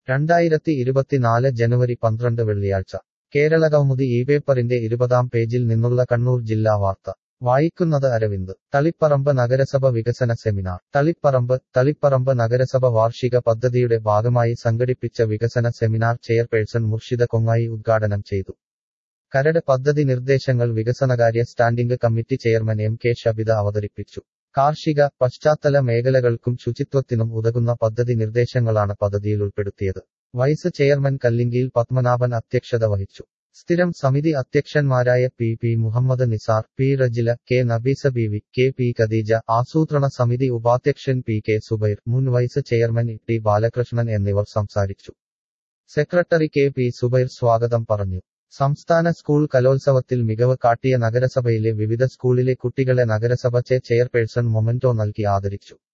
രണ്ടായിരത്തി ഇരുപത്തിനാല് ജനുവരി പന്ത്രണ്ട് വെള്ളിയാഴ്ച കേരളകൗമുദി ഈ പേപ്പറിന്റെ ഇരുപതാം പേജിൽ നിന്നുള്ള കണ്ണൂർ ജില്ലാ വാർത്ത വായിക്കുന്നത് അരവിന്ദ് തളിപ്പറമ്പ് നഗരസഭ വികസന സെമിനാർ തളിപ്പറമ്പ് തളിപ്പറമ്പ് നഗരസഭ വാർഷിക പദ്ധതിയുടെ ഭാഗമായി സംഘടിപ്പിച്ച വികസന സെമിനാർ ചെയർപേഴ്സൺ മുർഷിദ കൊങ്ങായി ഉദ്ഘാടനം ചെയ്തു കരട് പദ്ധതി നിർദ്ദേശങ്ങൾ വികസനകാര്യ standing committee chairman M K Shabitha അവതരിപ്പിച്ചു കാർഷിക പശ്ചാത്തല മേഖലകൾക്കും ശുചിത്വത്തിനും ഉതകുന്ന പദ്ധതി നിർദ്ദേശങ്ങളാണ് പദ്ധതിയിൽ ഉൾപ്പെടുത്തിയത് വൈസ് ചെയർമാൻ കല്ലിങ്കിയിൽ പത്മനാഭൻ അധ്യക്ഷത വഹിച്ചു സ്ഥിരം സമിതി അധ്യക്ഷന്മാരായ P P Muhammad Nisar P Rajila K Nabeesa Beevi K P Khadeeja ആസൂത്രണ സമിതി ഉപാധ്യക്ഷൻ പി കെ സുബൈർ മുൻ വൈസ് ചെയർമാൻ ടി ബാലകൃഷ്ണൻ എന്നിവർ സംസാരിച്ചു സെക്രട്ടറി കെ പി സുബൈർ സ്വാഗതം പറഞ്ഞു സംസ്ഥാന സ്കൂൾ കലോത്സവത്തിൽ മികവ് കാട്ടിയ നഗരസഭയിലെ വിവിധ സ്കൂളിലെ കുട്ടികളെ നഗരസഭ ചെ ചെയർപേഴ്സൺ മൊമന്റോ നൽകി ആദരിച്ചു